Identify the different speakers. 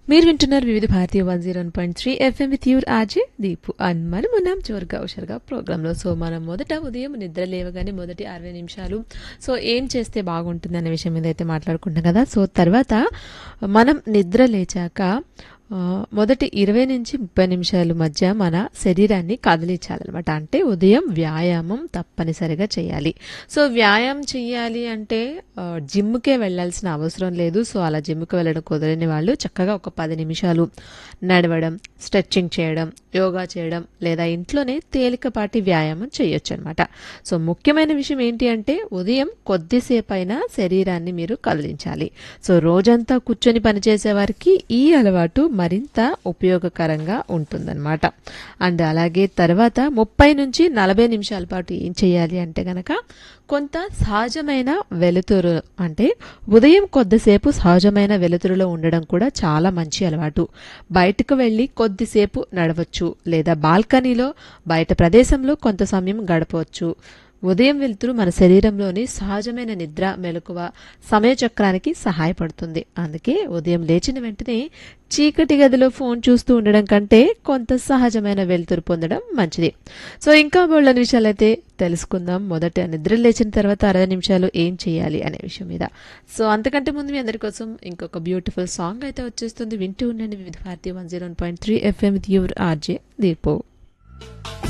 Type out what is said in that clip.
Speaker 1: మీరు వింటున్నారు Vividh Bharati one zero point three FM with your RJ Deepu and మనం ఉన్నాం జోరుగా ఉషారుగా ప్రోగ్రాంలో సో మనం మొదట ఉదయం నిద్ర లేవగానే మొదటి అరవై నిమిషాలు సో ఏం చేస్తే బాగుంటుంది అనే విషయం మీద అయితే మాట్లాడుకుంటాం కదా సో తర్వాత మనం నిద్ర లేచాక ఆ, మొదటి ఇరవై నుంచి ముప్పై నిమిషాల మధ్య మన శరీరాన్ని కదిలించాలన్నమాట అంటే ఉదయం వ్యాయామం తప్పనిసరిగా చేయాలి సో వ్యాయామం చేయాలి అంటే ఆ, జిమ్కే వెళ్ళాల్సిన అవసరం లేదు సో అలా జిమ్కి వెళ్ళడం కుదరని వాళ్ళు చక్కగా ఒక పది నిమిషాలు నడవడం స్ట్రెచ్చింగ్ చేయడం యోగా చేయడం లేదా ఇంట్లోనే తేలికపాటి వ్యాయామం చేయొచ్చు అనమాట సో ముఖ్యమైన విషయం ఏంటి అంటే ఉదయం కొద్దిసేపు అయినా శరీరాన్ని మీరు కదిలించాలి సో రోజంతా కూర్చొని పనిచేసే వారికి ఈ అలవాటు మరింత ఉపయోగకరంగా ఉంటుందన్నమాట అండ్ అలాగే తర్వాత ముప్పై నుంచి నలభై నిమిషాల పాటు ఏం చేయాలి అంటే గనక కొంత సహజమైన వెలుతురు అంటే ఉదయం కొద్దిసేపు సహజమైన వెలుతురులో ఉండడం కూడా చాలా మంచి అలవాటు బయటకు వెళ్ళి కొద్దిసేపు నడవచ్చు లేదా బాల్కనీలో బయట ప్రదేశంలో కొంత సమయం గడపవచ్చు ఉదయం వెలుతురు మన శరీరంలోని సహజమైన నిద్ర మెలకువ సమయచక్రానికి సహాయపడుతుంది అందుకే ఉదయం లేచిన వెంటనే చీకటి గదిలో ఫోన్ చూస్తూ ఉండడం కంటే కొంత సహజమైన వెలుతురు పొందడం మంచిది సో ఇంకా బోళ్ళ విషయాలైతే తెలుసుకుందాం మొదట నిద్ర లేచిన తర్వాత అరవై నిమిషాలు ఏం చేయాలి అనే విషయం మీద సో అంతకంటే ముందు మీ అందరి కోసం ఇంకొక బ్యూటిఫుల్ సాంగ్ అయితే వచ్చేస్తుంది వింటూ ఉండండి Vividh Bharati one zero point three FM with your RJ దీపో